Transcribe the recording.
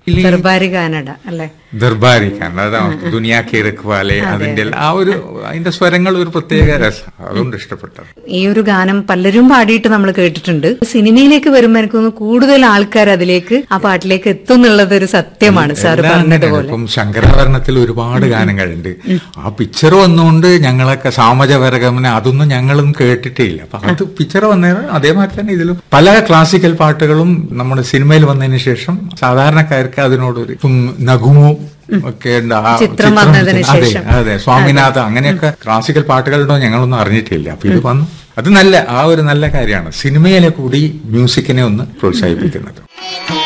Darbari Canada അല്ലെ ദർബാരി കാരണം അതാണ് ദുനിയാ കെ രഖ്വാലെ അതിന്റെ എല്ലാ- ആ ഒരു അതിന്റെ സ്വരങ്ങൾ ഒരു പ്രത്യേക രസം അതുകൊണ്ട് ഇഷ്ടപ്പെട്ടത് ഈ ഒരു ഗാനം പലരും പാടിയിട്ട് നമ്മൾ കേട്ടിട്ടുണ്ട് സിനിമയിലേക്ക് വരുമ്പോൾ എനിക്കൊന്ന് കൂടുതൽ ആൾക്കാർ അതിലേക്ക് ആ പാട്ടിലേക്ക് എത്തും എന്നുള്ളത് ഒരു സത്യമാണ് സാർ എല്ലാം അങ്ങനെയാണ്. പറഞ്ഞതുപോലെ ഇപ്പം ശങ്കരാഭരണത്തിൽ ഒരുപാട് ഗാനങ്ങളുണ്ട് ആ പിക്ചർ വന്നുകൊണ്ട് ഞങ്ങളൊക്കെ സാമജവരഗമന അതൊന്നും ഞങ്ങളും കേട്ടിട്ടേ ഇല്ല അപ്പൊ അത് പിക്ചർ വന്നേരം അതേമാതിരി തന്നെ ഇതിലും പല ക്ലാസിക്കൽ പാട്ടുകളും നമ്മുടെ സിനിമയിൽ വന്നതിന് ശേഷം സാധാരണക്കാർക്ക് അതിനോടൊരു ഇപ്പം നഗുമോ ഒക്കെ ഉണ്ട് ആ ചിത്രം വന്നതിന് അതെ ശേഷം. അതെ സ്വാമിനാഥ അങ്ങനെയൊക്കെ ക്ലാസിക്കൽ പാട്ടുകളുണ്ടോ ഞങ്ങളൊന്നും അറിഞ്ഞിട്ടില്ല അപ്പൊ ഇത് വന്നു അത് നല്ല ആ ഒരു നല്ല കാര്യമാണ് സിനിമയിലെ കൂടി മ്യൂസിക്കിനെ ഒന്ന് പ്രോത്സാഹിപ്പിക്കുന്നത്